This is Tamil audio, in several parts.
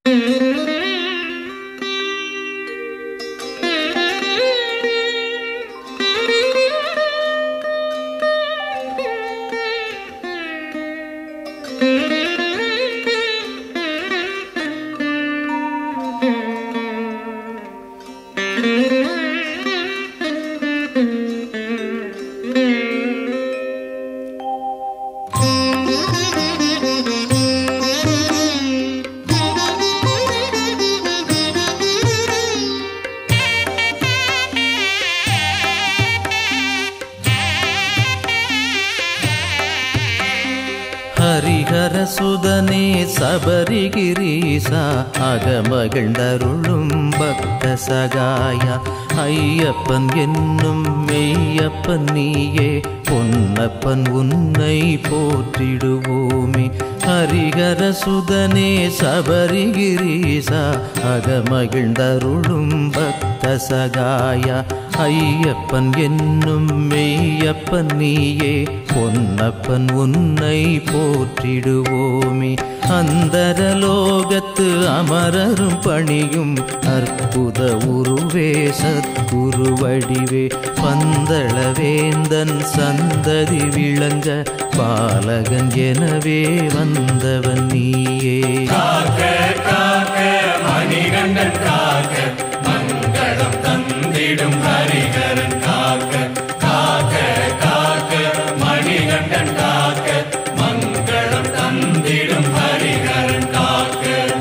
ஹரிஹர சுதனே சபரிகிரீசா அகமகிழ்ந்தருளும் பக்த சகாயா ஐயப்பன் என்னும் மெய்யப்பன் நீயே பொன்னப்பன் உன்னை போற்றிடுவோமே ஹரிஹர சுதனே சபரிகிரீசா அகமகிழ்ந்தருளும் பக்த சகாயா ஐயப்பன் என்னும் மெய்யப்பன் நீயே பொன்னப்பன் உன்னை போற்றிடுவோமே அந்தரலோகத்து அமரரும் பணியும் அற்புத உருவே சத்குரு வடிவே பந்தளவேந்தன் சந்ததி விளங்க பாலகன் எனவே வந்தவன் நீயே காக்க காக்க மணிகண்டன் காக்க மங்களம் தந்திடும் ஹரிகரன் காக்க காக்க காக்க மணிகண்டன் காக்க மங்களம் தந்திடும் ஹரிகரன் காக்க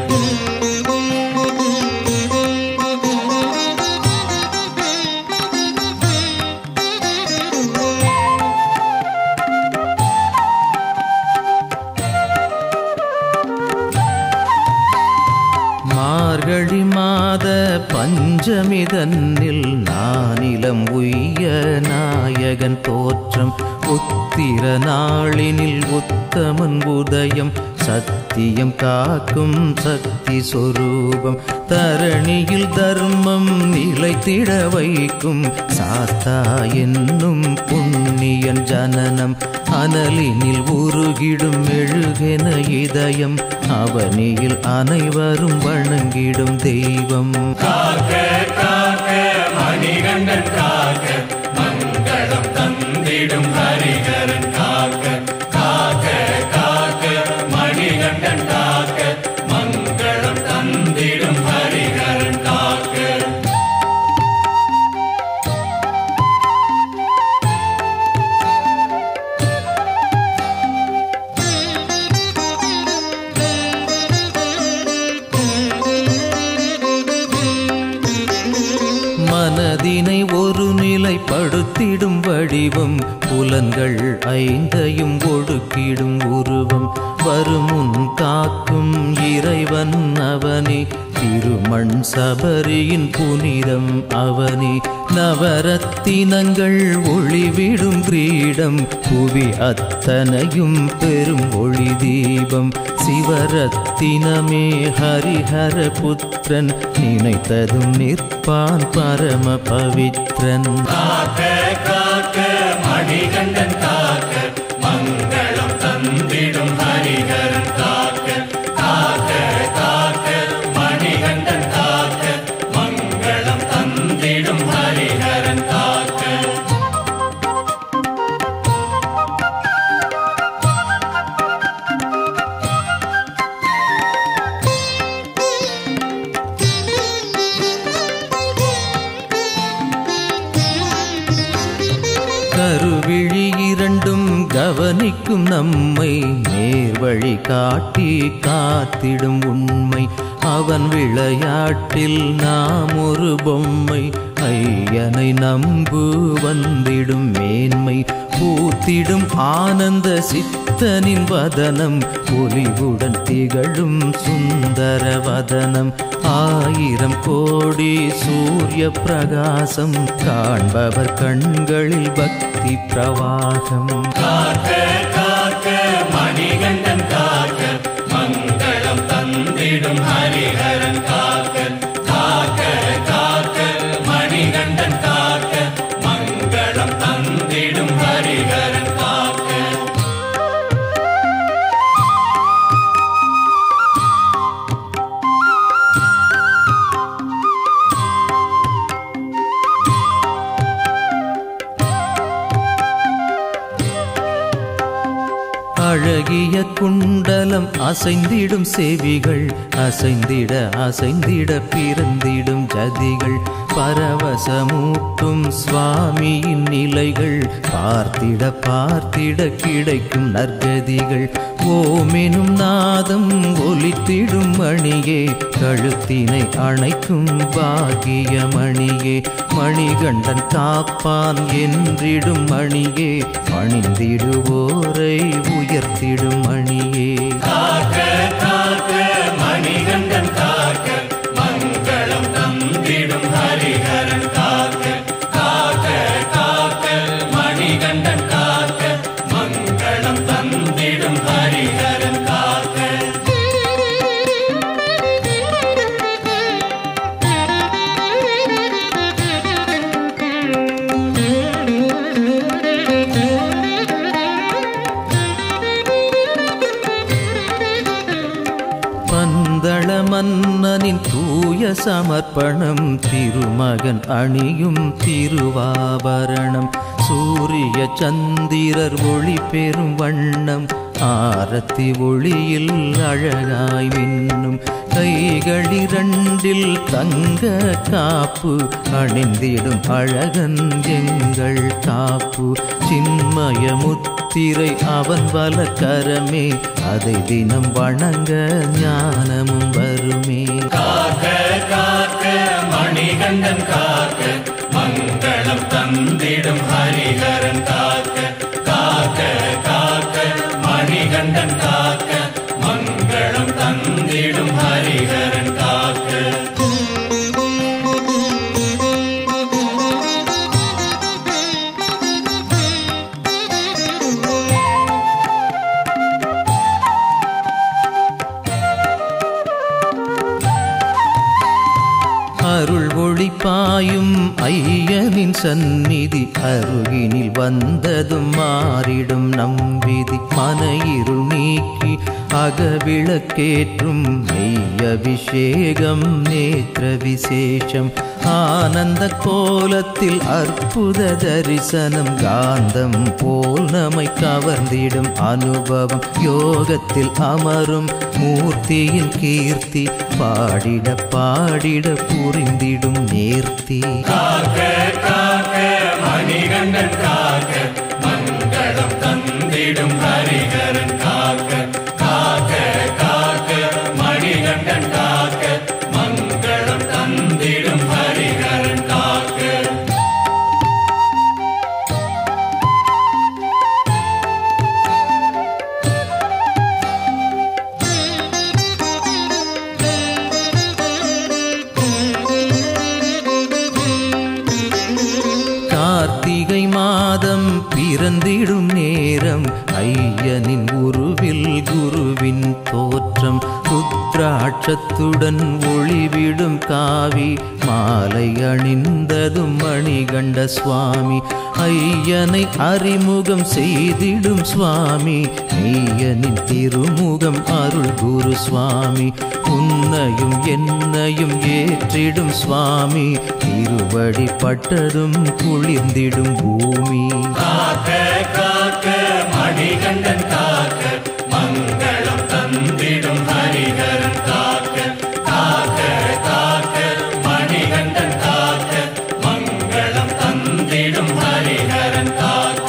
மார்கழி மாத பஞ்சமிதன்னில் நானிலம் உய்ய நாயகன் தோற்றம் உத்திர நாளினில் உத்தமன் உதயம் சத்தியம் காக்கும் சக்தி சொரூபம் தரணியில் தர்மம் நிலைத்திட வைக்கும் சாஸ்தா என்னும் புண்ணியன் ஜனனம் அனலினில் உருகிடும் மெழுகென இதயம் அவனியில் அனைவரும் வணங்கிடும் தெய்வம் காக்க காக்க மணிகண்டன் காக்க மங்களம் தந்திடும் ஹரிகரன் காக்க காக்க காக்க மணிகண்டன் காக்க மங்களம் தந்திடும் ஹரிகரன் காக்க மனதினை ஒரு நிலைப்படுத்திடும் வடிவம் புலன்கள் ஐந்தையும் ஒடுக்கிடும் உருவம் வருமுன் காக்கும் இறைவன் அவனே திருமண் சபரியின் புனிதம் அவனே நவரத்தினங்கள் ஒளிவிடும் கிரீடம் புவி அத்தனையும் பெரும் ஒளி தீபம் சிவரத்தினமே ஹரிஹர புத்திரன் நினைத்ததும் நிற்பான் பரம பவித்ரன் காக்க காக்க மணிகண்டன் காக்க மங்களம் தந்திடும் ஹரிகரன் காக்க காக்க காக்க மணிகண்டன் காக்க மங்களம் தந்திடும் ஹரிகரன் காக்க கருவிழி இரண்டும் கவனிக்கும் நம்மை நேர்வழி காட்டி காத்திடும் உண்மை அவன் விளையாட்டில் நாம் ஒரு பொம்மை ஐயனை நம்பு வந்திடும் மேன்மை பூத்திடும் ஆனந்த சித்தனின் வதனம் ஒளிவுடன் திகழும் சுந்தர வதனம் ஆயிரம் கோடி சூரிய பிரகாசம் காண்பவர் கண்களில் பக்தி பிரவாகம் காக்க காக்க மணிகண்டன் காக்க மங்களம் தந்திடும் ஹரிஹரன் காக்க காக்க காக்க மணிகண்டன் காக்க மங்களம் தந்திடும் ஹரிஹரன் காக்க மங்களம் அசைந்திடும் செவிகள் அசைந்திட அசைந்திட பிறந்திடும் ஜதிகள் பரவசமூட்டும் சுவாமியின் நிலைகள் பார்த்திட பார்த்திட கிடைக்கும் நற்கதிகள் ஓமெனும் நாதம் ஒலித்திடும் மணியே கழுத்தினை அணைக்கும் பாகிய மணியே மணிகண்டன் காப்பான் என்றிடும் மணியே பணிந்திடுவோரை உயர்த்திடும் மணியே காக்க காக்க மணிகண்டன் காக்க மங்களம் தந்திடும் ஹரிஹரன் காக்க காக்க காக்க மணிகண்டன் காக்க மங்களம் தந்திடும் ஹரிஹரன் காக்க பந்தள மன்னனின் தூய சமர்ப்பணம் திருமகன் அணியும் திருவாபரணம் சூரிய சந்திரர் ஒளி பெறும் வண்ணம் ஆரத்தி ஒளியில் அழகாய் மின்னும் கைகளிரண்டில் தங்க காப்பு அணிந்திடும் அழகன் எங்கள் காப்பு சின்மய முத்திரை அவன் வலக்கரமே அதை தினம் வணங்க ஞானமும் வருமே காக்க காக்க மணிகண்டன் காக்க மங்களம் தந்திடும் ஹரிஹரன் காக்க காக்க காக்க மணிகண்டன் காக்க மங்களம் தந்திடும் ஹரிஹரன் காக்க அருள் ஒளி பாயும் ஐயனின் சந்நிதி அருகினில் வந்ததும் மாறிடும் நம்பிதி மன இருள் நீக்கி அகவிளக்கேற்றும் மெய் அபிஷேகம் நேத்திர விசேஷம் ஆனந்த கோலத்தில் அற்புத தரிசனம் காந்தம் போல் நம்மை கவர்ந்திடும் அனுபவம் யோகத்தில் அமரும் மூர்த்தியின் கீர்த்தி பாடிட பாடிட புரிந்திடும் நேர்த்தி காக்க காக்க மணிகண்டன் காக்க மங்களம் தந்திடும் ஹரிஹரன் காக்க காக்க காக்க மணிகண்டன் காக்க மங்களம் தந்திடும் ஹரிஹரன் காக்க கார்த்திகை மாதம் பிறந்திடும் நேரம் ஐயனின் உருவில் குருவின் தோற்றம் ருத்ராட்சத்துடன் ஒளிவிடும் காவி மாலை அணிந்ததும் மணிகண்ட சுவாமி ஐயனை அறிமுகம் செய்திடும் சுவாமி மெய்யனின் திருமுகம் அருள் குரு சுவாமி உன்னையும் என்னையும் ஏற்றிடும் சுவாமி திருவடி பட்டதும் குளிர்ந்திடும் பூமி காக்க காக்க மணிகண்டன் காக்க மங்களம் தந்திடும் ஹரிஹரன் காக்க காக்க காக்க மணிகண்டன் காக்க மங்களம் தந்திடும் ஹரிஹரன் காக்க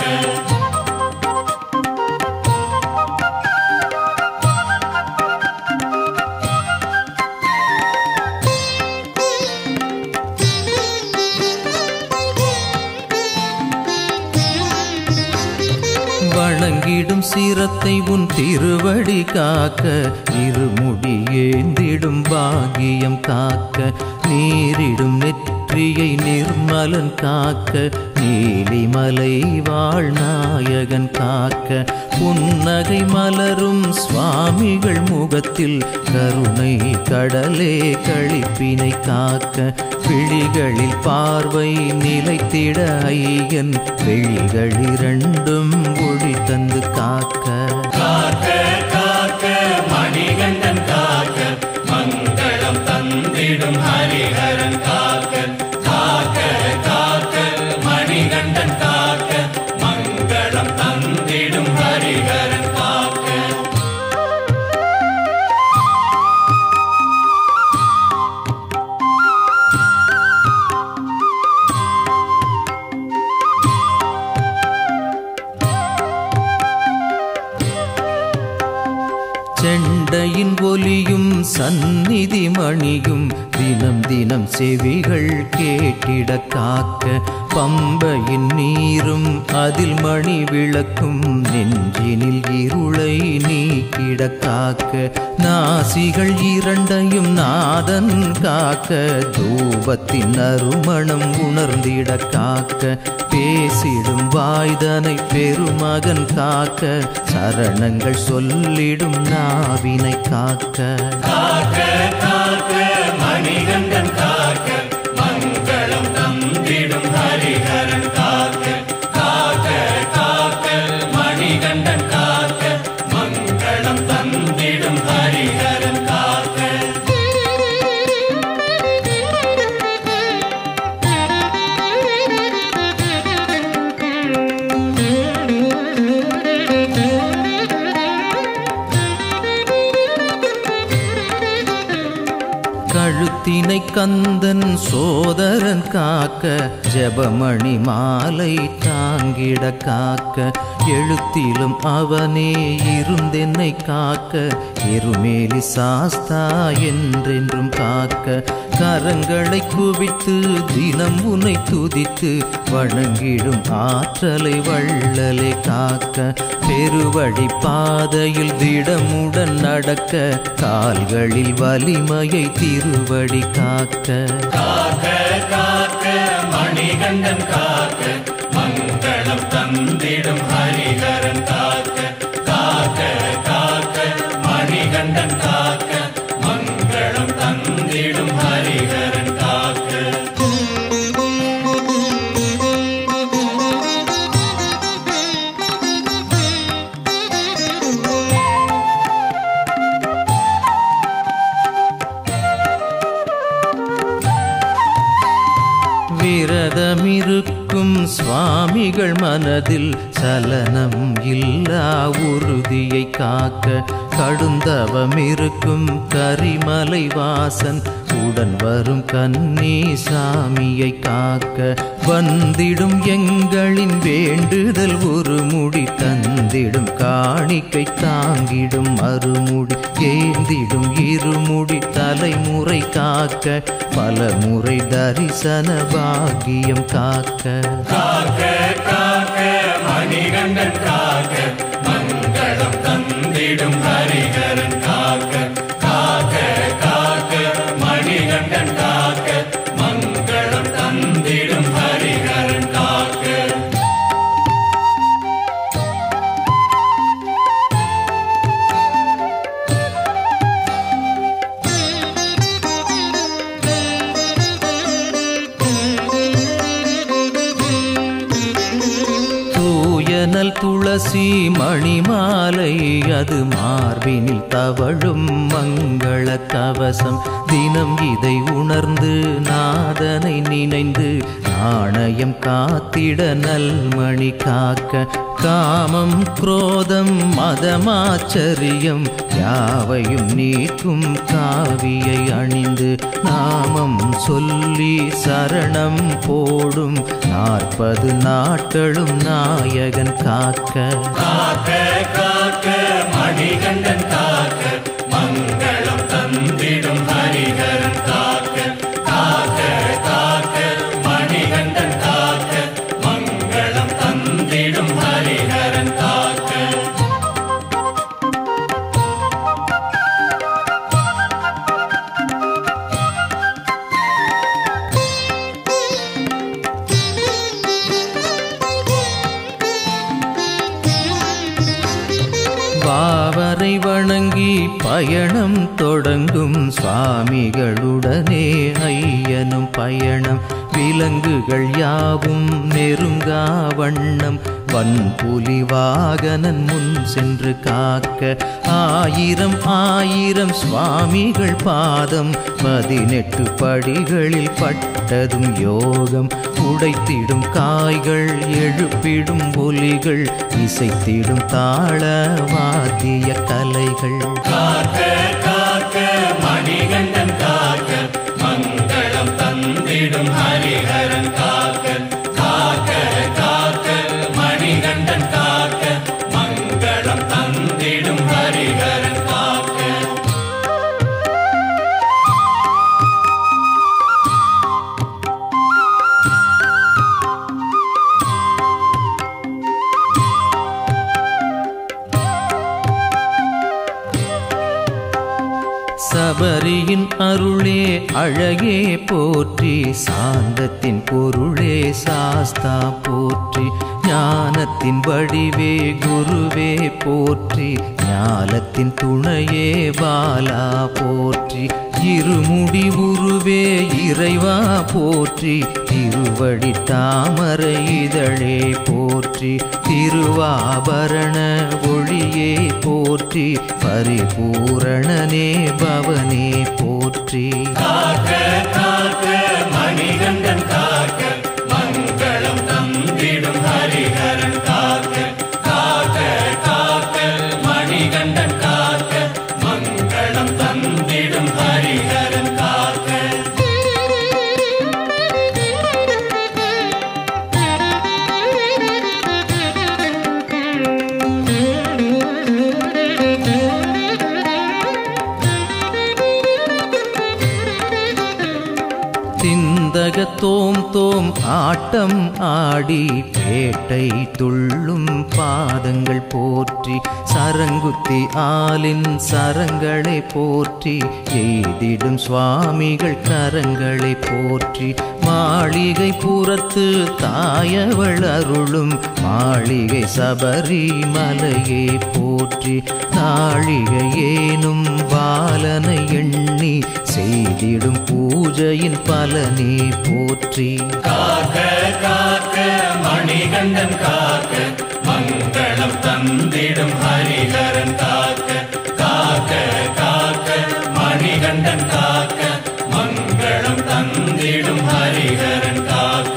வணங்கிடும் சிரத்தை உன் திருவடி காக்க இருமுடி ஏந்திடும் பாகியம் காக்க நீரிடும் நெற்றியை நிர்மலன் காக்க நீலிமலை வாழ் நாயகன் காக்க புன்னகை மலரும் சுவாமிகள் முகத்தில் கருணை கடலே கழிப்பினை காக்க விழிகளில் பார்வை நிலைத்திட ஐயன் விழிகள் இரண்டும் ஒளி தந்து காக்க காக்க காக்க மணிகண்டன் காக்க மங்களம் தந்திடும் ஹரிஹரன் காக்க காக்க காக்க மணிகண்டன் காக்க மங்களம் தந்திடும் ஹரிஹரன் காக்க நீரும் சந்நிதி மணியும் தினம் தினம் செவிகள் கேட்டிட காக்க பம்பையின் நீரும் அதில் மணி விளக்கும் நெஞ்சினில் இருளை நீக்கிட காக்க நாசிகள் இரண்டையும் நாதன் காக்க தூபத்தின் அருமணம் உணர்ந்திட காக்க பேசிடும் வாய்தனை பெருமகன் காக்க சரணங்கள் சொல்லிடும் நாவினை காக்க காக்க காக்க மணிகண்டன் காக்க மங்களம் தந்திடும் ஹரிஹரன் காக்க காக்க காக்க மணிகண்டன் காக்க மங்களம் தந்திடும் ஹரிஹரன் காக்க கழுத்தினை கந்தன் சோதரன் காக்க ஜெபமணி மாலை தாங்கிட காக்க எழுத்திலும் அவனே இருந்தென்னை காக்க எருமேலி சாஸ்தா என்றென்றும் காக்க கரங்களை குவித்து தினம் உன்னை துதித்து வணங்கிடும் ஆற்றலை வள்ளலை காக்க பெருவழி பாதையில் திடமுடன் நடக்க கால்களில் வலிமையை திருவடி காக்க காக்க காக்க மணிகண்டன் காக்க மங்களம் தந்திடும் ஹரிஹரன் காக்க காக்க காக்க மணிகண்டன் காக்க மங்களம் தந்திடும் ஹரிஹரன் காக்க விரதமிருக்கும் சுவாமிகள் மனதில் சலனம் இல்லா உறுதியை காக்க கடுந்தவமிருக்கும் கரிமலை வாசன் உடன் வரும் கன்னி சாமியை காக்க வந்திடும் எங்களின் வேண்டுதல் ஒரு முடி தந்திடும் காணிக்கை தாங்கிடும் மறுமுடி ஏந்திடும் இருமுடி தலைமுறை காக்க பல முறை தரிசன பாகியம் காக்க காக்க காக்க மணிகண்டன் காக்க மங்களம் தந்திடும் ஹரிஹரன் காக்க காக்க காக்க மணிகண்டன் காக்க மங்களம் தந்திடும் ஹரிஹரன் காக்க தூயனல் துளசி மணிமாலை அது மார்பினில் தவழும் மங்கள கவசம் தினம் இதை உணர்ந்து நாதனை நினைந்து நாணயம் காத்திட நல்மணி காக்க காமம் குரோதம் மதமாச்சரியம் யாவையும் நீக்கும் காவியை அணிந்து நாமம் சொல்லி சரணம் போடும் நாற்பது நாட்களும் நாயகன் காக்க காக்க காக்க மணிகண்டன் காக்க மங்களம் தந்திடும் ஹரிஹரன் காக்க காக்க காக்க மணிகண்டன் காக்க மங்களம் தந்திடும் ஹரிஹரன் காக்க வாவரை வணங்கி பயணம் தொடங்கும் சுவாமிகளுடனே ஐயனும் பயணம் விலங்குகள் யாவும் நெருங்கா வண்ணம் வன்புலி வாகனன் முன் சென்று காக்க ஆயிரம் ஆயிரம் சுவாமிகள் பாதம் பதினெட்டு படிகளில் பட்டதும் யோகம் உடைத்திடும் காய்கள் எழுப்பிடும் ஒலிகள் இசைத்திடும் தாள வாத்திய கலைகள் காக்க காக்க மணிகண்டன் காக்க மங்களம் தந்திடும் ஹரிஹரன் காக்க காக்க காக்க மணிகண்டன் காக்க மங்களம் தந்திடும் ஹரிஹரன் காக்க ஹரியின் அருளே அழகே போற்றி சாந்தத்தின் பொருளே சாஸ்தா போற்றி ஞானத்தின் வடிவே குருவே போற்றி ஞாலத்தின் துணையே பாலா போற்றி இருமுடி உருவே இறைவா போற்றி திருவடி தாமரை இதழே போற்றி திருவாபரண ஒளியே போற்றி பரிபூரணனே பவனே போற்றி காக்க காக்க மணிகண்டன் காக்க மங்களம் தந்திடும் ஹரிஹரன் காக்க காக்க காக்க மணிகண்டன் காக்க மங்களம் தந்திடும் ஹரிஹரன் காக்க திந்தக தோம் தோம் ஆட்டம் ஆடி பேட்டை துள்ளும் பாதங்கள் போற்றி சரங்குத்தி ஆலின் சரங்களை போற்றி எய்திடும் சுவாமிகள் கரங்களை போற்றி மாளிகை புறத்து தாயவள் அருளும் மாளிகை சபரி மலையே போற்றி நாழிகை ஏனும் பாலனை எண்ணி செய்திடும் பூஜையின் பலனே போற்றி காக்க காக்க மணிகண்டன் காக்க மங்களம் தந்திடும் ஹரிஹரன் காக்க காக்க காக்க மணிகண்டன் காக்க மங்களம் தந்திடும் ஹரிஹரன் காக்க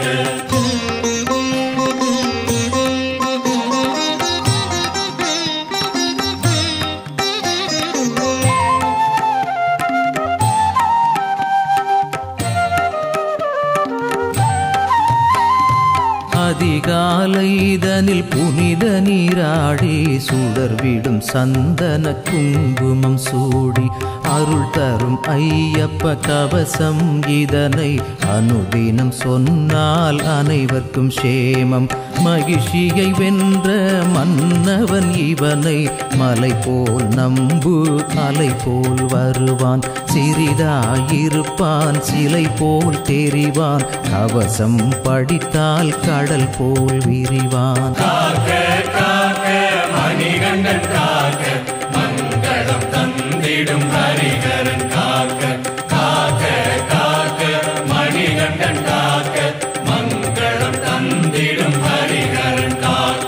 அதிகாலைதனில் புனித நீராடி சுடர்விடும் சந்தன குங்குமம் சூடி அருள் தரும் ஐயப்ப கவசம் இதனை அனுதினம் சொன்னால் அனைவர்க்கும் சேமம் மகிழ்ச்சியை வென்ற மன்னவன் இவனை மலை போல் நம்பு அலை போல் வருவான் சிறிதாயிருப்பான் சிலை போல் தெரிவான் கவசம் படித்தால் கடல் போல் விரிவான் காக்க காக்க மணிகண்டன் காக்க மங்களம் தந்திடும் ஹரிஹரன் காக்க காக்க காக்க மணிகண்டன் காக்க மங்களம் தந்திடும் ஹரிஹரன் காக்க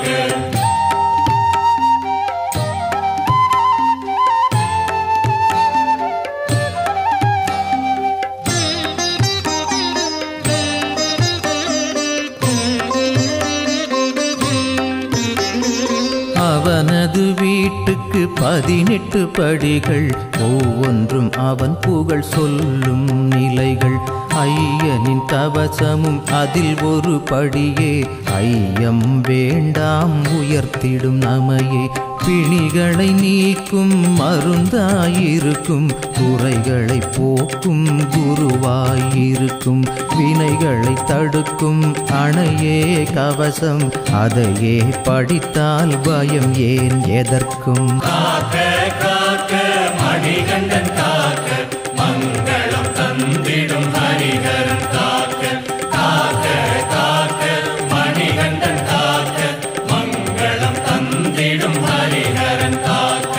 அவனது வீட்டுக்கு பதினெட்டு படிகள் ஒவ்வொன்றும் அவன் புகழ் சொல்லும் நிலைகள் ஐயனின் கவசமும் அதில் ஒரு படியே ஐயம் வேண்டாம் உயர்த்திடும் நமையே பிணிகளை நீக்கும் மருந்தாயிருக்கும் குறைகளை போக்கும் குருவாயிருக்கும் வினைகளை தடுக்கும் அணையே கவசம் அதையே படித்தால் பயம் ஏன் எதற்கும் காக்க காக்க மணிகண்டன் காக்க மங்களம் தந்திடும் ஹரிஹரன் காக்க காக்க காக்க மணிகண்டன் காக்க மங்களம் தந்திடும் ஹரிஹரன் காக்க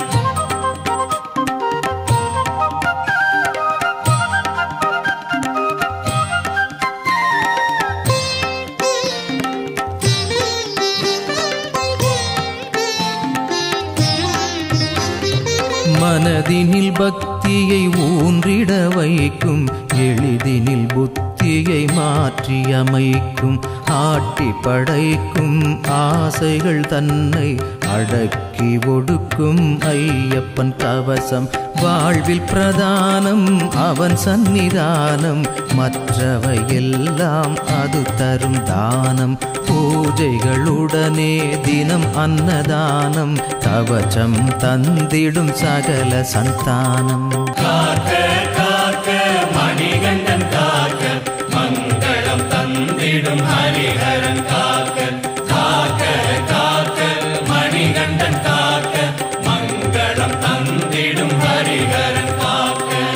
மனதினில் பக்தியை ஊன்றிட வைக்கும் எளிதினில் புத்தியை மாற்றி அமைக்கும் ஆட்டி படைக்கும் ஆசைகள் தன்னை அடக்கி ஒடுக்கும் ஐயப்பன் கவசம் வாழ்வில் பிரதானம் அவன் சந்நிதானம் மற்றவை எல்லாம் அது தரும் தானம் பூஜைகளுடனே தினம் அன்னதானம் கவச்சம் தந்திடும் சகல சந்தானம் காக்க காக்க மணிகண்டன் காக்க மங்களம் தந்திடும் ஹரிஹரன் காக்க காக்க காக்க மணிகண்டன் காக்க மங்களம் தந்திடும் ஹரிஹரன் காக்க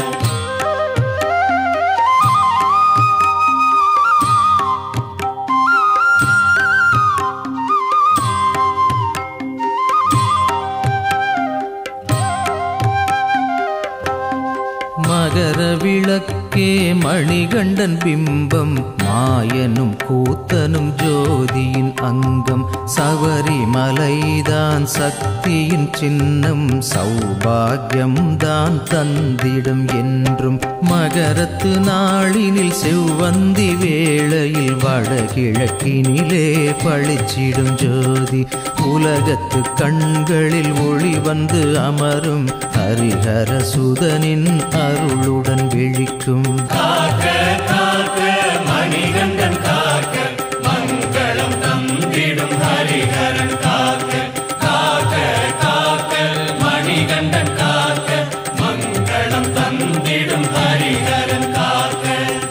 மகர விளக்கே மணிகண்டன் பிம்பம் மாயனும் கூத்தனும் ஜோதியின் அங்கம் சபரிமலைதான் சக்தியின் சின்னம் சௌபாகியம் தான் தந்திடும் என்றும் மகரத்து நாளினில் செவ்வந்தி வேளையில் வடகிழக்கினிலே பளிச்சிடும் ஜோதி உலகத்து கண்களில் ஒளி வந்து அமரும் ஹரிஹர சுதனின் அருளுடன் விழிக்கும் காக்க காக்க மணிகண்டன் காக்க மங்களம் தந்திடும் ஹரிஹரன் காக்க காக்க காக்க மணிகண்டன் காக்க மங்களம் தந்திடும் ஹரிஹரன் காக்க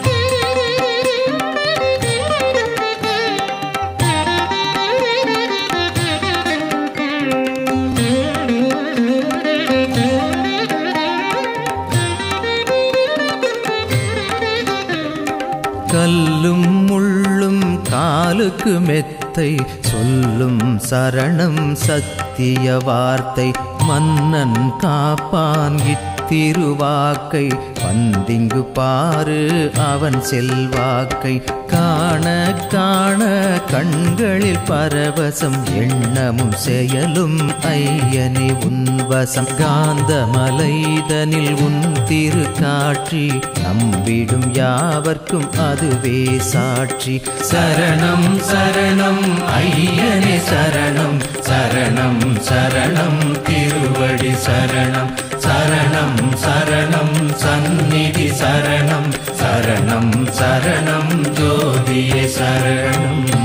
கல்லும் முள்ளும் காலுக்கு மெத்தை சொல்லும் சரணம் சத்திய வார்த்தை மன்னன் காப்பான் இத்திருவாக்கை வந்திங்கு பாரு அவன் செல்வாக்கை காண காண கண்களில் பரவசம் எண்ணமும் செயலும் ஐயனே உன்வசம் காந்தமலைதனில் உன் திரு காட்சி நம்பிடும் யாவர்க்கும் அதுவே சாட்சி சரணம் சரணம் ஐயனே சரணம் சரணம் சரணம் திருவடி சரணம் சரணம் சரணம் சந்நிதி சரணம் சரணம் சரணம் ஜோதியே சரணம்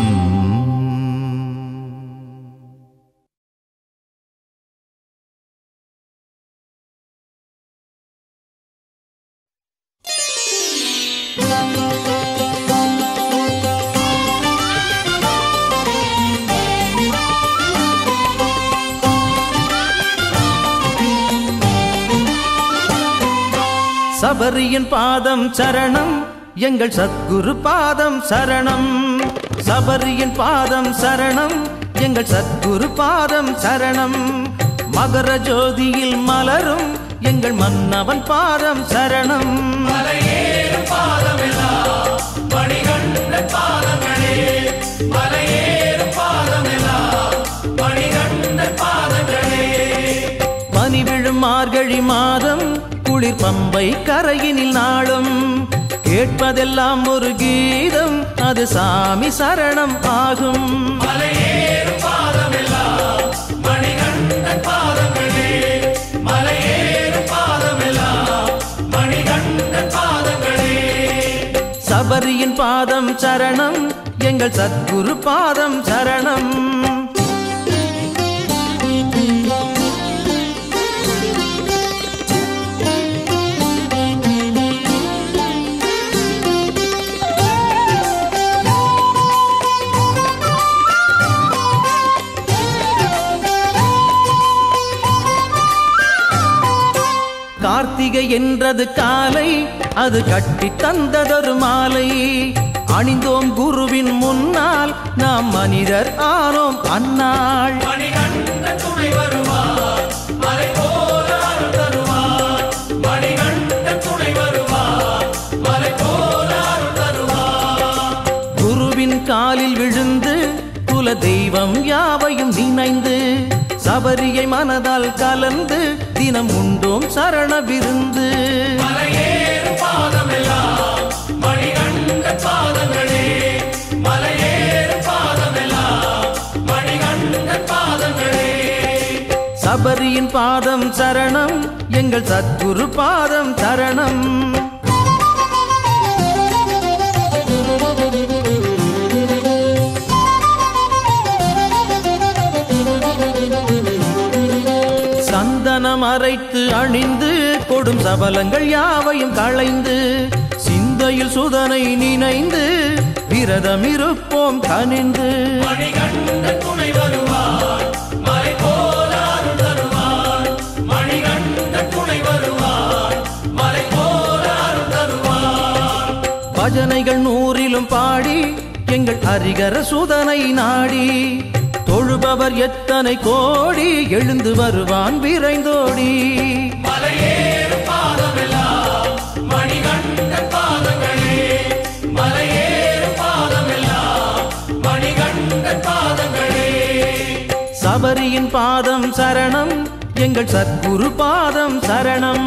சபரியின் பாதம் சரணம் எங்கள் சத்குரு பாதம் சரணம் சபரியின் பாதம் சரணம் எங்கள் சத்குரு பாதம் சரணம் மகர ஜோதியில் மலரும் எங்கள் மன்னவன் பாதம் சரணம் மலையேறும் பாதமெல்லாம் மணிகண்டன் பாதங்களே மலையேறும் பாதமெல்லாம் மணிகண்டன் பாதங்களே பனி விழும் மார்கழி மாதம் குளிர் பம்பை கரையினில் நாளும் கேட்பதெல்லாம் ஒரு கீதம் அது சாமி சரணம் ஆகும் மலையேறும் பாதமெல்லாம் மணிகண்டன் பாதங்களே மலையேறும் பாதமெல்லாம் மணிகண்டன் பாதங்களே சபரியின் பாதம் சரணம் எங்கள் சத்குரு பாதம் சரணம் கார்த்திகை என்றது காலை அது கட்டி தந்ததொரு மாலை அணிந்தோம் குருவின் முன்னால் நாம் மனிதர் ஆனோம் அந்நாள் மணிகண்டன் துணை வருவார் மலை போல அருள் தருவார் மணிகண்டன் துணை வருவார் மலை போல அருள் தருவார் குருவின் காலில் விழுந்து குல தெய்வம் யாவையும் நினைந்து சபரியை மனதால் கலந்து தினம் உண்டோம் சரண விருந்து மலையேறும் பாதமெல்லாம் மணிகண்டன் பாதங்களே மலையேறும் பாதமெல்லாம் மணிகண்டன் பாதங்களே சபரியின் பாதம் சரணம் எங்கள் சத்குரு பாதம் சரணம் சந்தனம் அரைத்து அணிந்து கொடும் சபலங்கள் யாவையும் களைந்து சிந்தையில் சுதனை நினைந்து விரதம் இருப்போம் கனிந்து மணிகண்டன் துணை வருவார் மலை போல அருள் தருவார் மணிகண்டன் துணை வருவார் மலை போல அருள் தருவார் பஜனைகள் நூறிலும் பாடி எங்கள் ஹரிகர சுதனை நாடி தொழுபவர் எத்தனை கோடி எழுந்து வருவான் விரைந்தோடி மலையேறும் பாதமெல்லாம் சபரியின் பாதம் சரணம் எங்கள் சத்குரு பாதம் சரணம்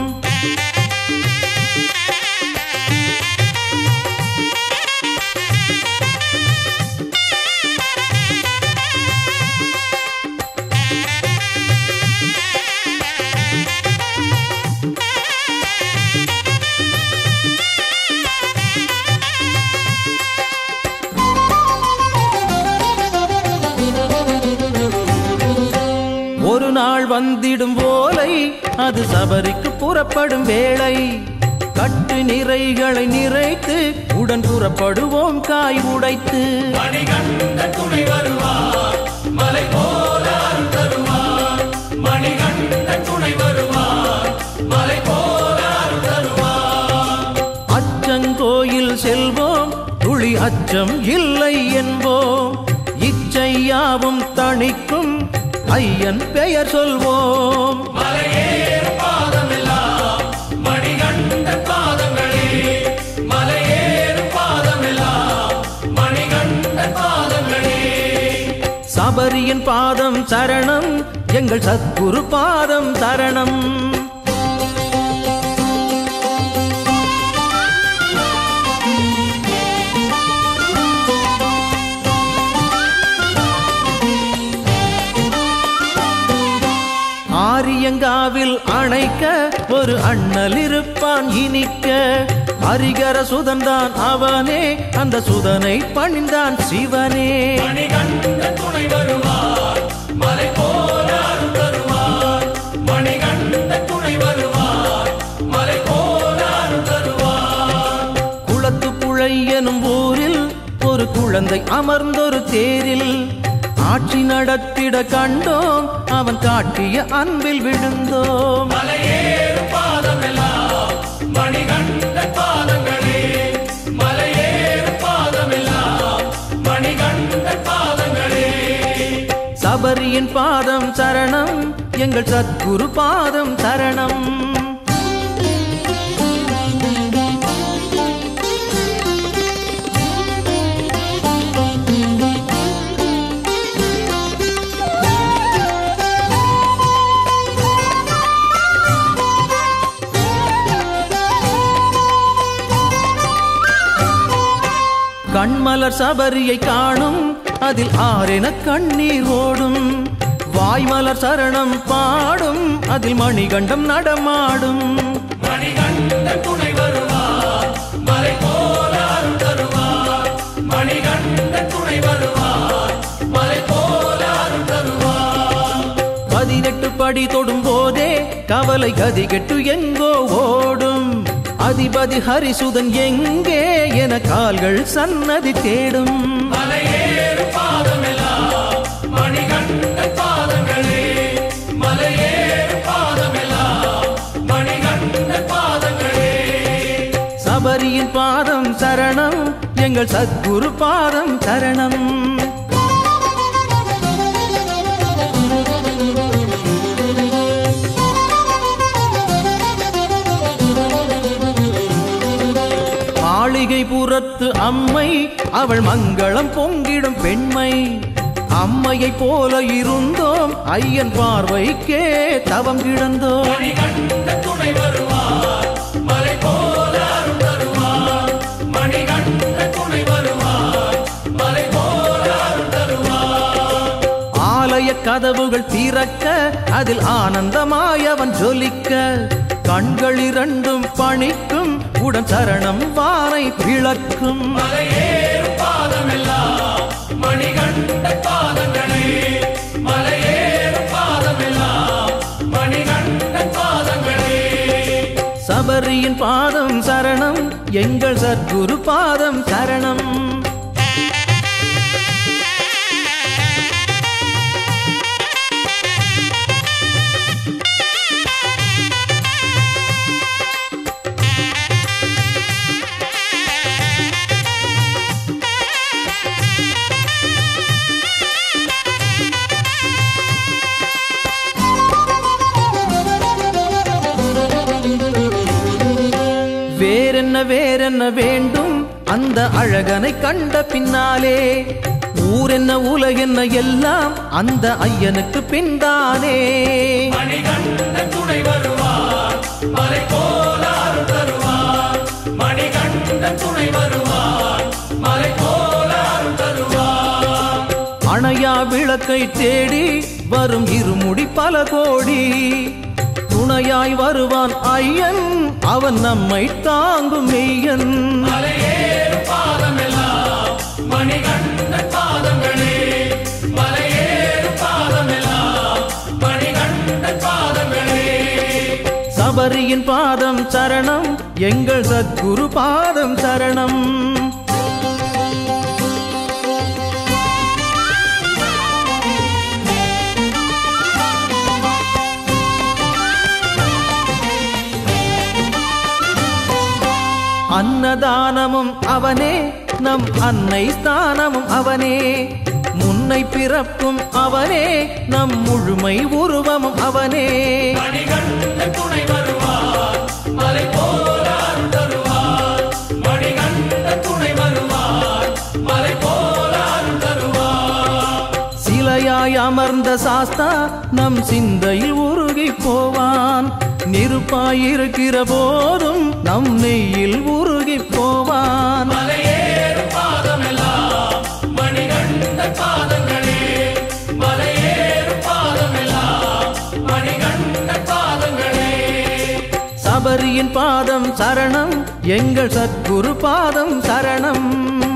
ஒரு நாள் வந்திடும் ஓலை அது சபரிக்கு புறப்படும் வேளை கட்டு நிறைகளை நிறைத்து உடன் புறப்படுவோம் காய் உடைத்து மணிகண்ட துணை வருவார் மலை போல அருள் தருவார் மணிகண்ட துணை வருவார் மலை போல அருள் தருவார் அச்சங்கோயில் செல்வோம் துளி அச்சம் இல்லை என்போம் இச்சையாவும் தணிக்கும் ஐயன் பெயர் சொல்வோம் மலையேறு பாதமெல்லாம் மணிகண்ட பாதங்களே மலையேறு பாதமெல்லாம் மணிகண்ட பாதங்களே சபரியின் பாதம் சரணம் எங்கள் சத்குரு பாதம் சரணம் ஆரியங்காவில் அணைக்க ஒரு அண்ணல் இருப்பான் இனிக்க ஹரிகர சுதன்தான் அவனே அந்த சுதனை பணிந்தான் சிவனே மணிகண்ட துணை வருவார் மலை போல அருள் தருவார் மணிகண்ட துணை வருவார் மலை போல அருள் தருவார் குளத்து புழை எனும் ஊரில் ஒரு குழந்தை அமர்ந்தொரு தேரில் ஆட்சி நடத்திட கண்டோம் அவன் காட்டிய அன்பில் விழுந்தோம் மலையேறு பாதமெல்லாம் மணிகண்ட பாதங்களே மலையேறு பாதமெல்லாம் மணிகண்ட பாதங்களே சபரியின் பாதம் சரணம் எங்கள் சத்குரு பாதம் சரணம் கண்மலர் சபரியை காணும் அதில் ஆரென கண்ணீர் ஓடும் வாய்மலர் சரணம் பாடும் அதில் மணிகண்டம் நடமாடும் மணிகண்ட துணை வருவார் மலை போல அருள் தருவார் மணிகண்ட துணை வருவார் மலை போல அருள் தருவார் பதினெட்டு படி தொடும் போதே கவலை கதி கெட்டு எங்கோ ஓடும் அதிபதி ஹரிசுதன் எங்கே என கால்கள் சன்னதி தேடும் மலையேறு பாதமெல்லாம் மணிகண்ட பாதங்களே மலையேறு பாதமெல்லாம் மணிகண்ட பாதங்களே சபரியின் பாதம் சரணம் எங்கள் சத்குரு பாதம் சரணம் மாளிகை புறத்து அம்மை அவள் மங்களம் பொங்கிடும் பெண்மை அம்மையைப் போல இருந்தோம் ஐயன் பார்வைக்கே தவம் கிடந்தோம் மணிகண்ட துணை வருவார் மலை போல அருள் தருவார் மணிகண்ட துணை வருவார் மலை போல அருள் தருவார் ஆலய கதவுகள் திறக்க அதில் ஆனந்தமாய் அவன் ஜொலிக்க கண்கள் இரண்டும் பணிக்கும் உடன் சரணம் வானை விளக்கும் மலையேறு பாதமெல்லாம் மணிகண்ட பாதங்களே மலையேறு பாதமெல்லாம் மணிகண்ட பாதங்களே சபரியின் பாதம் சரணம் எங்கள் சத்குரு பாதம் சரணம் வேறென்ன வேறென்ன வேண்டும் அந்த அழகனை கண்ட பின்னாலே ஊரென்ன உலகென்ன எல்லாம் அந்த ஐயனுக்கு பின்தானே மணிகண்டன் துணை வருவார் மலை போல அருள் தருவார் மணிகண்டன் துணை வருவார் மலை போல அருள் தருவார் அணையா விளக்கை தேடி வரும் இருமுடி பல கோடி துணையாய் வருவான் ஐயன் அவன் நம்மை தாங்கும் மெய்யன் மலையேறும் பாதமெல்லாம் மணிகண்டன் பாதங்களே மலையேறும் பாதமெல்லாம் மணிகண்டன் பாதங்களே சபரியின் பாதம் சரணம் எங்கள் சத்குரு பாதம் சரணம் அன்னதானமும் அவனே நம் அன்னை ஸ்தானமும் அவனே முன்னை பிறப்பும் அவனே நம் முழுமை உருவமும் அவனே மணிகண்டன் துணை வருவார் மலை போல அருள் தருவார் மணிகண்டன் துணை வருவார் மலை போல அருள் தருவார் சிலையாய் அமர்ந்த சாஸ்தா நம் சிந்தையில் உருகி போவான் நெருப்பாயிருக்கிற போதும் நம் நெய்யில் உருகி போவான் மலையேறும் பாதமெல்லாம் மணிகண்டன் பாதங்களே மலையேறும் பாதமெல்லாம் மணிகண்டன் பாதங்களே சபரியின் பாதம் சரணம் எங்கள் சத்குரு பாதம் சரணம்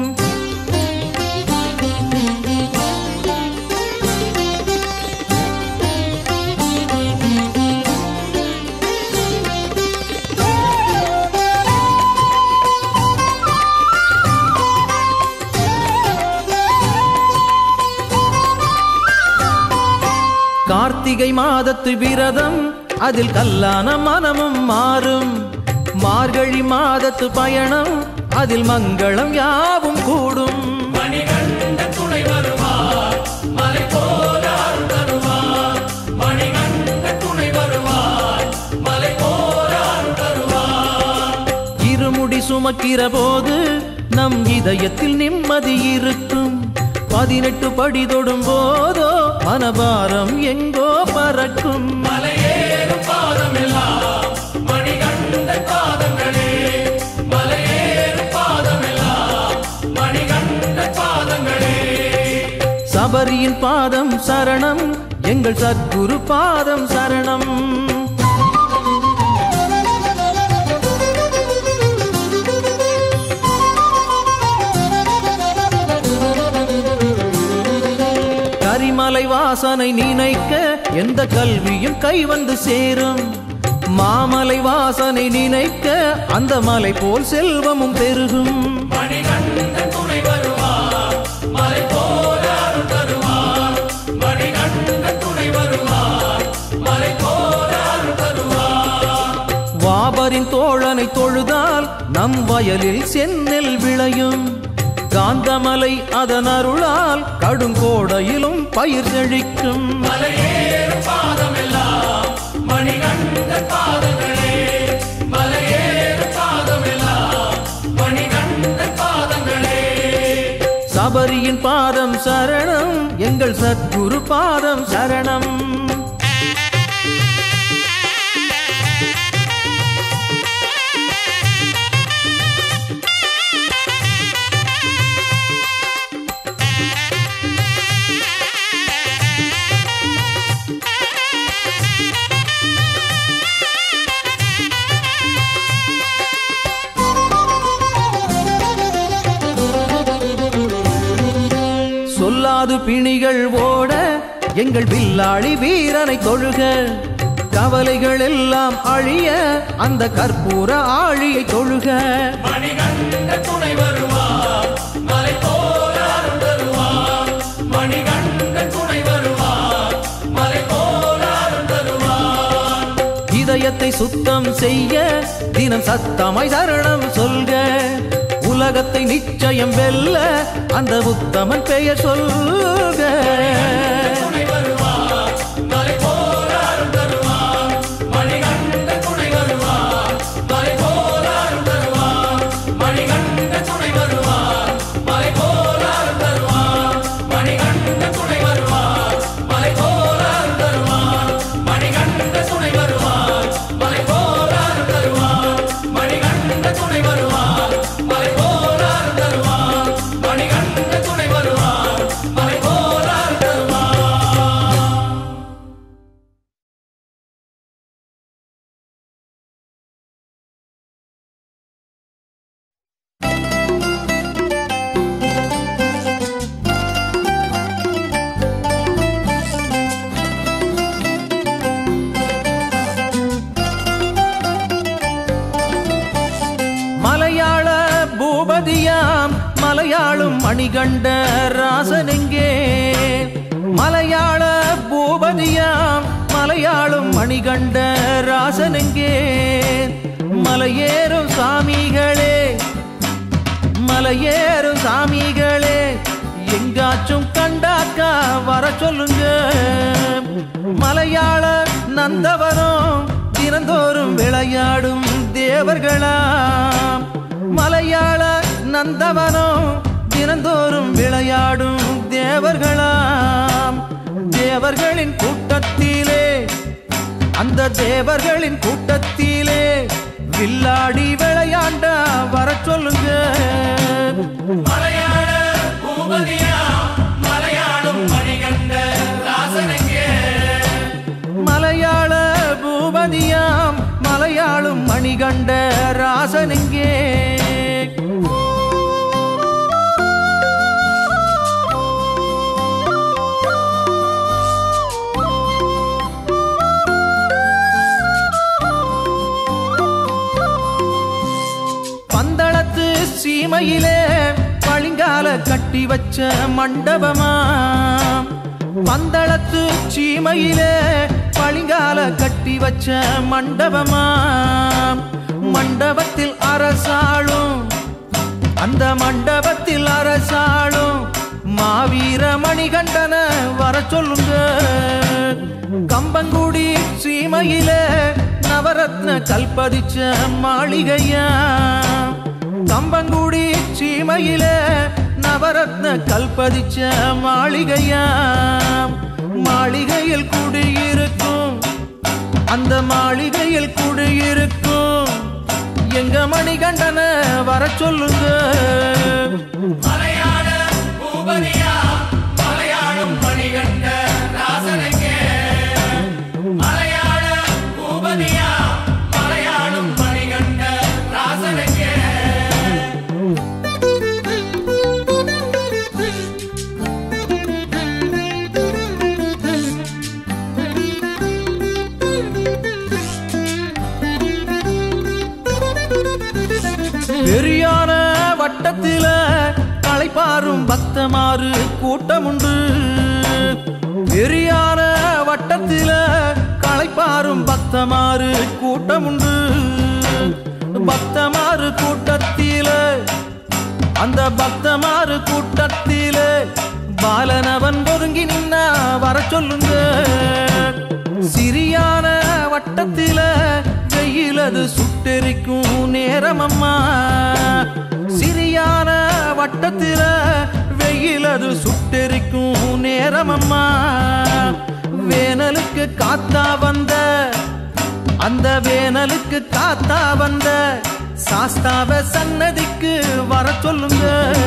கார்த்திகை மாதத்து விரதம் அதில் கல்லான மனமும் மாறும் மார்கழி மாதத்து பயணம் அதில் மங்களம் யாவும் கூடும் மணிகண்டன் துணை வருவார் மலை போல அருள் தருவார் மணிகண்டன் துணை வருவார் மலை போல அருள் தருவார் இருமுடி சுமக்கிற போது நம் இதயத்தில் நிம்மதி இருக்கும் பதினெட்டு படி தொடும் போதோ மனபாரம் எங்கோ பறக்கும் மலையேறும் பாதமெல்லாம் மணிகண்டன் பாதங்களே மலையேறும் பாதமெல்லாம் மணிகண்டன் பாதங்களே சபரியின் பாதம் சரணம் எங்கள் சத்குரு பாதம் சரணம் கரிமலை வாசனை நினைக்க எந்த கல்வியும் கை வந்து சேரும் மாமலை வாசனை நினைக்க அந்த மலை போல் செல்வமும் பெருகும் மணிகண்டன் துணை வருவார் மலை போல அருள் தருவார் மணிகண்டன் துணை வருவார் மலை போல அருள் தருவார் வாபரின் தோழனை தொழுதால் நம் வயலில் செந்நெல் விளையும் காந்தமலை அதன் அருளால் கடுங்கோடையிலும் பயிர் செழிக்கும் மலையேறும் பாதமெல்லாம் மணிகண்டன் பாதங்களே மலையேறும் பாதமெல்லாம் மணிகண்டன் பாதங்களே சபரியின் பாதம் சரணம் எங்கள் சத்குரு பாதம் சரணம் சொல்லாது பிணிகள் ஓட எங்கள் வில்லாளி வீரனை தொழுக கவலைகள் எல்லாம் அழிய அந்த கற்பூர ஆழியை தொழுக மணிகண்டன் துணை வருவார் மலை போல அருள் தருவார் மணிகண்டன் துணை வருவார் மலை போல அருள் தருவார் இதயத்தை சுத்தம் செய்ய தினம் சத்தமாய் சரணம் சொல்க உலகத்தை நிச்சயம் வெல்ல அந்த உத்தமன் பெயர் சொல்க துணை வருவார் மலை போல அருள் தருவார் மணிகண்டன் துணை வருவார் மலை போல அருள் தருவார் மணிகண்டன் துணை வருவார் மலை போல அருள் தருவார் பூபதியாம் மலையாளும் மணிகண்ட ராசனெங்கே மலையாள பூபதியாம் மலையாளும் மணிகண்ட ராசனெங்கே மலையேறும் சாமிகளே மலையேறும் சாமிகளே எங்காச்சும் கண்டாக்கா வர சொல்லுங்க மலையாள நந்தவனம் தினந்தோறும் விளையாடும் தேவர்களாம் மலையாள நந்தவனம் தினந்தோறும் விளையாடும் தேவர்களாம் தேவர்களின் கூட்டத்திலே அந்த தேவர்களின் கூட்டத்திலே வில்லாடி விளையாண்ட வர சொல்லுங்க மலையாள பூபதியா மலையாளும் மணிகண்ட ராசனங்கே மலையாள பூபதியாம் மலையாளும் மணிகண்ட ராசனெங்கே பந்தளத்து சீமையிலே பளிங்கால கட்டி வச்ச மண்டபமா பந்தளத்து சீமையிலே பளிங்கால கட்டி வச்ச மண்டபமா மண்டபத்தில் அரசாளும் அந்த மண்டபத்தில் அரசாளும் மாவீர மணிகண்டன வர சொல்லுங்க கம்பங்குடி சீமையில நவரத்ன கல்பதிச்ச மாளிகையா கம்பங்குடி சீமையில நவரத்ன கல்பதிச்ச மாளிகையா மாளிகையில் குடியிருக்கும் அந்த மாளிகையில் குடியிருக்கும் எங்க மணிகண்டன வர சொல்லுங்க மலையாள பூபதியா மலையாளும் மணிகண்ட ராசனங்கே மலையாள பூபதியா மலையாளும் மணிகண்ட ராசனங்கே பெரியான வட்டத்தில களைப்பாரும் பக்தமாறு கூட்டமுண்டு பெரியான வட்டத்தில களைப்பாரும் பக்தமாறு கூட்டமுண்டு பக்தமாறு கூட்டத்தில அந்த பக்தமாறு கூட்டத்தில பாலனவன் ஒதுங்கி நின்னா வர சொல்லுங்க சிறியான வட்டத்தில வெயிலது சுட்டெரிக்கும் நேரம் அம்மா சிறியான வட்டத்தில வெயிலது சுட்டெரிக்கும் நேரம் அம்மா வேனலுக்கு காத்தா வந்த அந்த வேனலுக்கு காத்தா வந்த சாஸ்தாவ சன்னதிக்கு வர சொல்லுங்க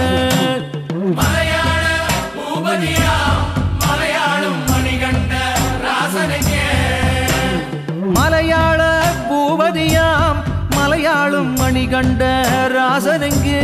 மலையாள பூபதியா மலையாளும் மணிகண்ட ராசனங்கே மலையாள பூபதியாம் மலையாளும் மணிகண்ட ராசனெங்கே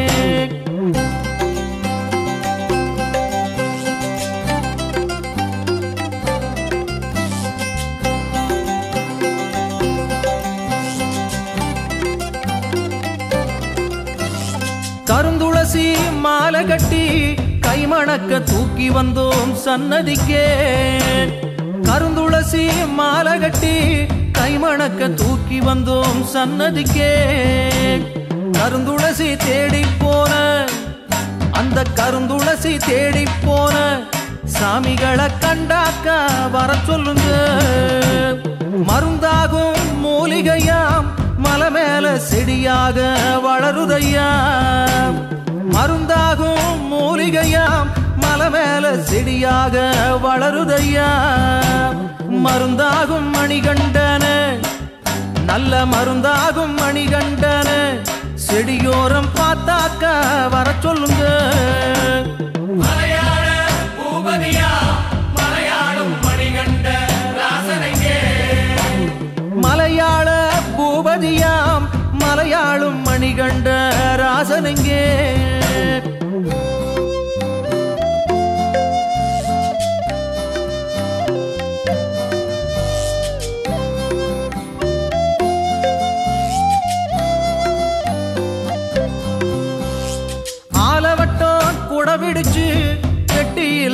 கருந்துளசி மாலை கட்டி கைமணக்க தூக்கி வந்தோம் சன்னதிக்கே கருந்துளசி மாலை கட்டி கைமணக்க தூக்கி வந்தோம் சன்னதிக்கே கருந்துளசி தேடி போன அந்த கருந்துளசி தேடி போன சாமிகளை கண்டாக்க வர சொல்லுங்க மருந்தாகும் மூலிகையாம் மலை மேல செடியாக வளருதையா மருந்தாகும் மூலிகையாம் மலை மேல செடியாக வளருதையா மருந்தாகும் மணிகண்டன நல்ல மருந்தாகும் மணிகண்டன செடியோரம் பார்த்தாக்க வர சொல்லுங்க மலையாள பூபதியா மலையாளும் மணிகண்ட ராசனங்கே மலையாள பூபதியாம் மலையாளும் மணிகண்ட ராசனெங்கே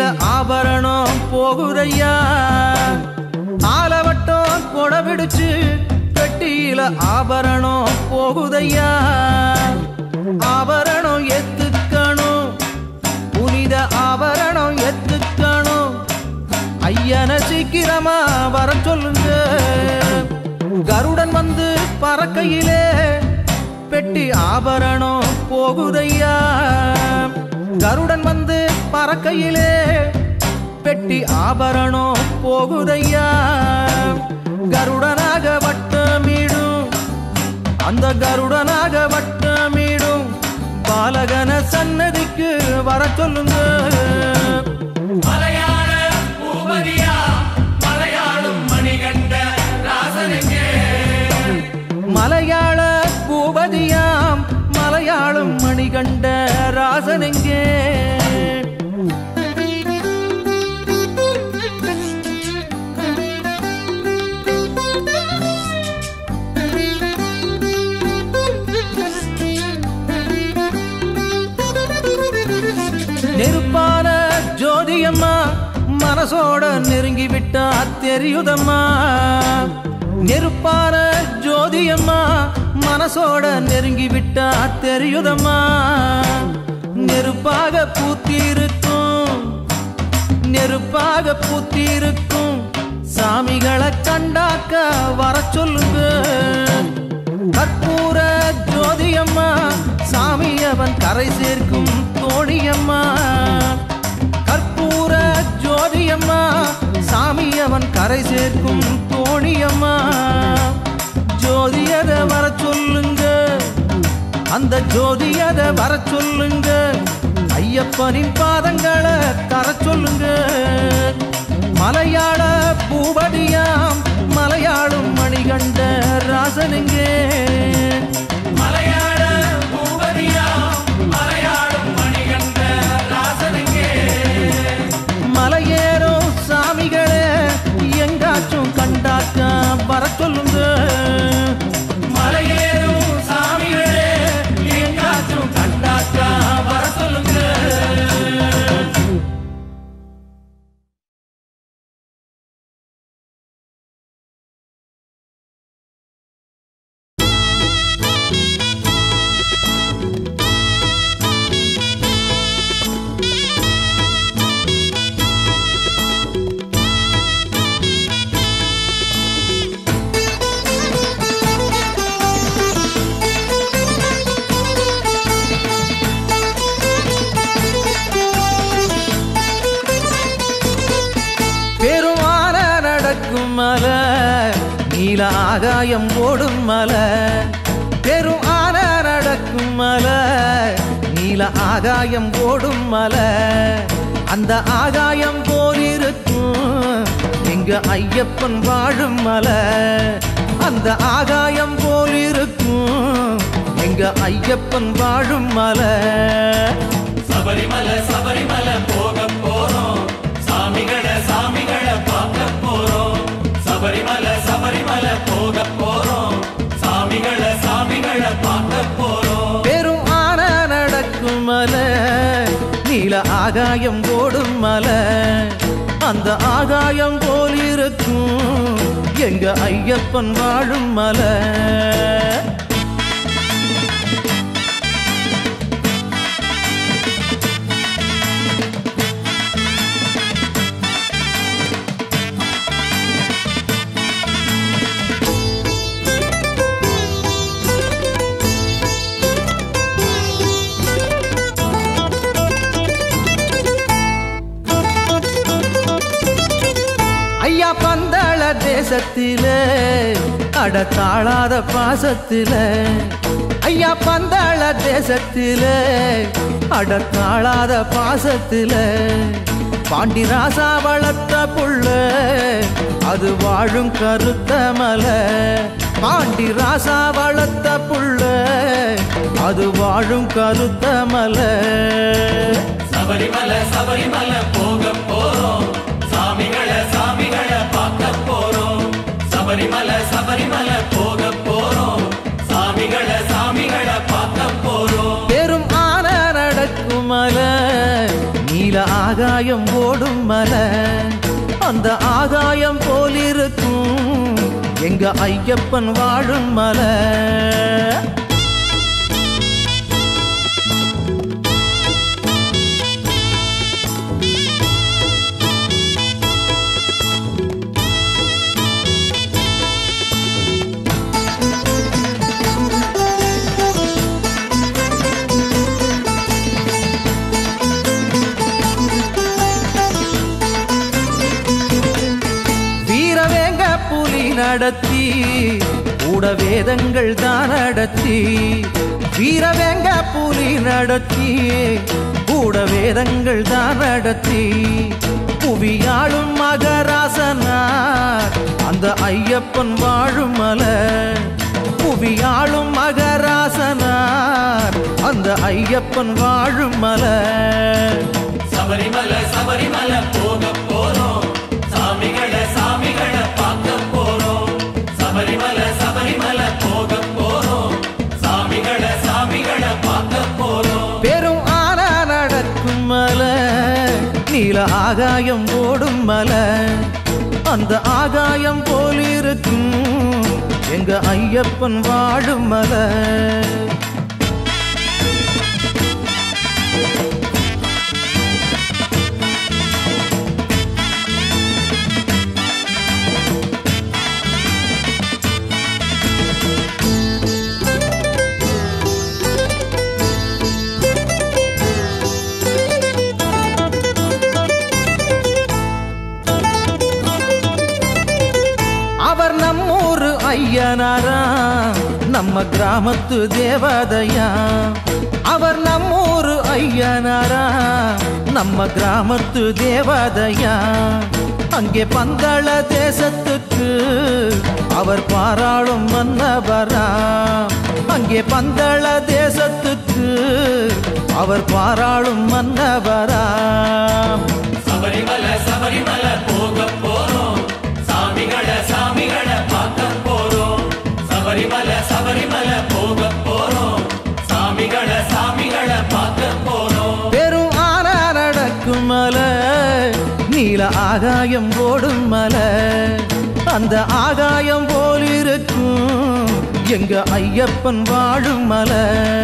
ஆபரணம் போகுதையா ஆலவட்டம் கொடபிடிச்சு பெட்டியில ஆபரணம் போகுதையா ஆபரணம் எத்துக்கணும் புனித ஆபரணம் எத்துக்கணும் ஐயன சீக்கிரமா வர சொல்லுங்க கருடன் வந்து பறக்கையிலே பெட்டி ஆபரணம் போகுதையா கருடன் வந்து பறக்கையிலே பெட்டி ஆபரணம் போகுதையா கருடனாக வட்டமிடும் அந்த கருடனாக வட்டமிடும் பாலகன சன்னதிக்கு வர சொல்லுங்க மலையாள பூபதியா மலையாளும் மணிகண்ட ராசனுக்கே மலையாள பூபதியாம் மலையாளம் மணிகண்ட ராசனெங்கே நெருப்பான ஜோதியம்மா மனசோட நெருங்கி விட்டா தெரியுதம்மா நெருப்பான ஜோதியம்மா மனசோட நெருங்கி விட்டா தெரியுதம்மா நெருப்பாக பூத்திருக்கும் நெருப்பாக பூத்திருக்கும் சாமிகளை கண்டாக்க வர சொல்லுங்க கற்பூர ஜோதியம்மா சாமி அவன் கரை சேர்க்கும் தோழியம்மா கற்பூர ஜோதியம்மா சாமி அவன் கரை சேர்க்கும் தோணியம்மா ஜோதியத வர சொல்லுங்க அந்த ஜோதியத வர சொல்லுங்க ஐயப்பனின் பாதங்களை தர சொல்லுங்க மலையாள பூபதியாம் மலையாளும் மணிகண்ட ராசனுங்கே மலையாள பூபதியா மலையாளும் மணிகண்ட ராசனுக்கே மலையேறும் சாமிகளே எங்காச்சும் கண்டாக்கா வர சொல்லுங்க மலையேறும் சாமிகளே எங்காச்சும் கண்டாக்கா வர சொல்லுங்க பெருமான நடக்கும் மலை நீல ஆகாயம் ஓடும் மலை பெரும் ஆன நடக்கும் மலை நீல ஆகாயம் ஓடும் மலை அந்த ஆகாயம் போல் இருக்கும் எங்க ஐயப்பன் வாழும் மலை அந்த ஆகாயம் போல் இருக்கும் எங்க ஐயப்பன் வாழும் மலை சபரிமலை சபரிமலை போக போறோம் சாமிகளை சாமிகளை பார்க்க போறோம் சபரிமலை சபரிமலை போக போறோம் சாமிகளை சாமிகளை பார்க்க போறோம் பெரும் ஆன நடக்கும் மலை நீல ஆகாயம் ஓடும் மலை அந்த ஆகாயம் போல் இருக்கும் எங்க ஐயப்பன் வாழும் மலை ஐயா பந்தாள தேசத்திலே அட தாழாத பாசத்திலே ஐயா பந்தாள தேசத்திலே அட தாழாத பாசத்திலே பாண்டி ராசா வளர்த்த புள்ள அது வாழும் கருத்த மலை பாண்டி ராசா வளர்த்த புள்ள அது வாழும் கருத்த மலை சபரிமலை சபரிமலை போக போறோம் சாமிகளை சாமிகளை பார்க்க போறோம் சபரிமலை சபரிமலை போக போறோம் சாமிகளை சாமிகளை பார்க்க போறோம் பெரும் ஆன நடக்கும் மலை நீல ஆகாய ஆகாயம் ஓடும் மலை அந்த ஆகாயம் போலிருக்கும் எங்க ஐயப்பன் வாழும் மலை வீரவேங்க புலி நடத்தி கூட வேதங்கள் தான் நடத்தி வீரவேங்க புலி நடத்தி கூட வேதங்கள் தான் நடத்தி புவியாளும் மகராசனார் அந்த ஐயப்பன் வாழும் மலை புவியாளும் மகராசனார் அந்த ஐயப்பன் வாழும் மலை சபரிமலை சபரிமலை போக போறோம் சாமிகளை சாமிகளை பார்க்க போறோம் சபரிமலை சபரிமலை போக போறோம் சாமிகளை சாமிகளை பார்க்க போறோம் பெரும் ஆனா நடக்கும் மலை நீல ஆகாயம் ஓடும் மலை அந்த ஆகாயம் போலிருக்கும் எங்க ஐயப்பன் வாழும் மலை அவர் நம்மூரு ஐயனாரா நம்ம கிராமத்து தேவதையா அவர் நம்மூரு ஐயனாரா நம்ம கிராமத்து தேவதையா அங்கே பங்கள தேசத்துக்கு அவர் பாராளும் மன்னவரா அங்கே பந்தள தேசத்துக்கு அவர் பாராளும் மன்னவரா சபரிமலை சபரிமலை போக போறோம் சாமிகளை சாமிகளை பார்க்க போறோம் சபரிமலை சபரிமலை போக போறோம் சாமிகளை சாமிகளை பார்க்க போறோம் பெரும் ஆனா நடக்கும் மலை நீல ஆகாயம் ஓடும் மலை அந்த ஆகாயம் போலிருக்கும் எங்க ஐயப்பன் வாழும் மலை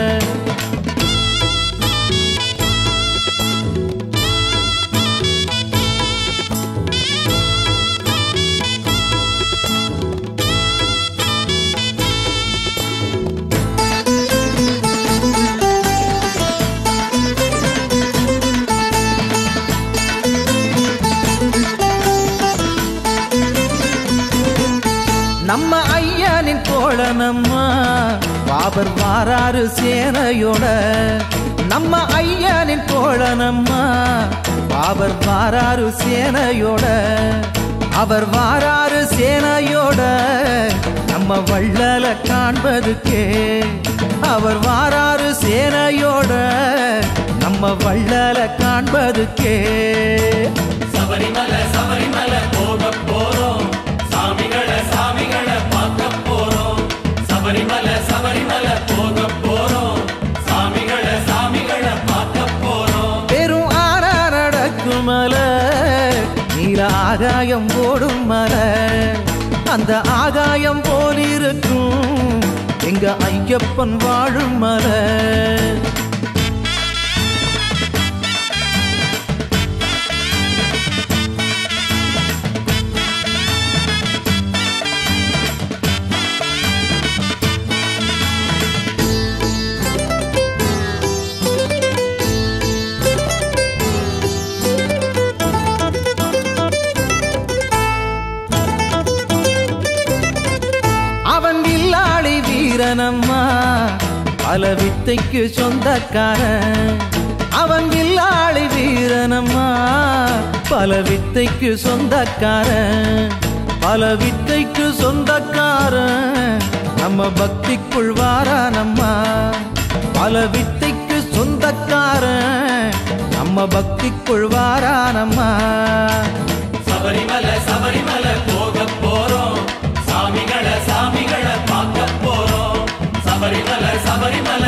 நம்ம ஐயனின் கோளனம்மா பாபர் வாராரு சேனையோட நம்ம ஐயனின் கோளனம்மா பாபர் வாராரு சேனையோட அவர் வாராரு சேனையோட நம்ம வள்ளல காண்பதுக்கே அவர் வாராரு சேனையோட நம்ம வள்ளல காண்பதுக்கே சபரிமலை சபரிமலை போக போறோம் சாமிகளை சாமிகளை பார்க்க போறோம் சபரிமலை சபரிமலை போக போறோம் சாமிகளை சாமிகளை பார்க்க போறோம் பெரும் ஆனா நடக்கும் மலை நீல ஆகாயம் ஓடும் மலை அந்த ஆகாயம் போலிருக்கும் எங்க ஐயப்பன் வாழும் மலை அவன் வில்லாளி வீரனம்மா பல வித்தைக்கு சொந்தக்காரன் அவன் வில்லாளி வீரனம்மா பல வித்தைக்கு சொந்தக்காரன் பல வித்தைக்கு சொந்தக்காரன் நம்ம பக்திக்குள் வாரானம்மா பல வித்தைக்கு சொந்தக்காரன் நம்ம பக்திக்குள் வாரானம்மா சபரிமலை சபரிமலை போக போறோம் சாமிகளை சாமிகளை பார்க்க போறோம் சபரிமலை சபரிமலை